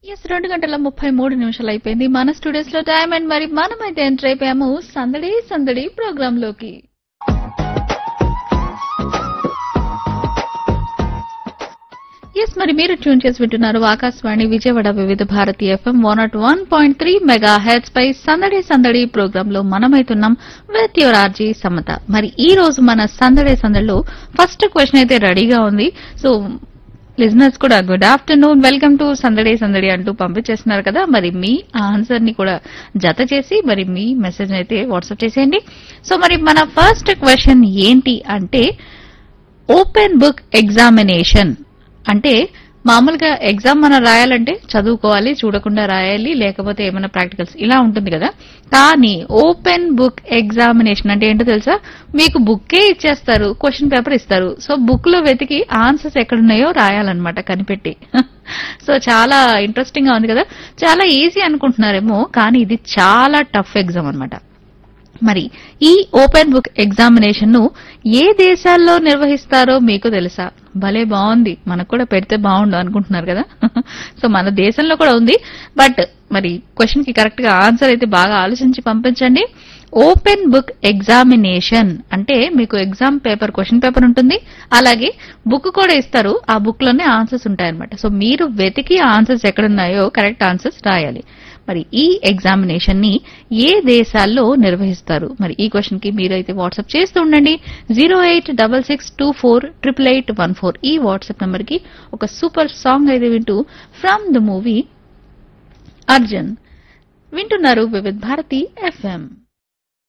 yes రెండు గంటల ముప్పై మూడు నిమిషాలు అయిపోయింది మన స్టూడియోస్ లో టైం అండ్ మరి మనమైతే ఎంటర్ అయిపోయాము సందడి సందడి ప్రోగ్రామ్ లోకి ఎస్ మరి మీరు ట్యూన్ చేసి వింటున్నారు Akashvani Vijayawada Vividh Bharati FM one nought one point three mega heads పై సందడి సందడి ప్రోగ్రామ్ లో మనమైతున్నాం విత్ యువర్ ఆర్జీ సమత మరి ఈ రోజు మన సందడి సందడిలో ఫస్ట్ క్వశ్చన్ అయితే రెడీగా ఉంది సో లిజనర్స్ కూడా గుడ్ ఆఫ్టర్నూన్ వెల్కమ్ టు సందడి సందడి అంటూ పంపించేస్తున్నారు కదా మరి మీ ఆన్సర్ ని కూడా జత చేసి మరి మీ మెసేజ్ అయితే వాట్సాప్ చేసేయండి సో మరి మన ఫస్ట్ క్వశ్చన్ ఏంటి అంటే ఓపెన్ బుక్ ఎగ్జామినేషన్ అంటే మామూలుగా ఎగ్జామ్ మనం రాయాలంటే చదువుకోవాలి చూడకుండా రాయాలి లేకపోతే ఏమైనా ప్రాక్టికల్స్ ఇలా ఉంటుంది కదా కానీ ఓపెన్ బుక్ ఎగ్జామినేషన్ అంటే ఏంటో తెలుసా మీకు బుక్కే ఇచ్చేస్తారు క్వశ్చన్ పేపర్ ఇస్తారు సో బుక్ లో వెతికి ఆన్సర్స్ ఎక్కడున్నాయో రాయాలన్నమాట కనిపెట్టి సో చాలా ఇంట్రెస్టింగ్ గా ఉంది కదా చాలా ఈజీ అనుకుంటున్నారేమో కానీ ఇది చాలా టఫ్ ఎగ్జామ్ అన్నమాట మరి ఈ ఓపెన్ బుక్ ఎగ్జామినేషన్ ను ఏ దేశాల్లో నిర్వహిస్తారో మీకు తెలుసా భలే బాగుంది మనకు కూడా పెడితే బాగుండు అనుకుంటున్నారు కదా సో మన దేశంలో కూడా ఉంది బట్ మరి క్వశ్చన్ కి కరెక్ట్ గా ఆన్సర్ అయితే బాగా ఆలోచించి పంపించండి ఓపెన్ బుక్ ఎగ్జామినేషన్ అంటే మీకు ఎగ్జామ్ పేపర్ క్వశ్చన్ పేపర్ ఉంటుంది అలాగే బుక్ కూడా ఇస్తారు ఆ బుక్ లోనే ఆన్సర్స్ ఉంటాయన్నమాట సో మీరు వెతికి ఆన్సర్స్ ఎక్కడున్నాయో కరెక్ట్ ఆన్సర్స్ రాయాలి మరి ఈ ఎగ్జామినేషన్ ని ఏ దేశాల్లో నిర్వహిస్తారు మరి ఈ క్వశ్చన్ కి మీరైతే వాట్సాప్ చేస్తూ ఉండండి zero eight double six two four triple eight one four ఈ వాట్సాప్ నంబర్ కి ఒక సూపర్ సాంగ్ అయితే వింటూ ఫ్రమ్ ద మూవీ అర్జున్ వింటున్నారు వివిధ్ భారతి ఎఫ్ఎం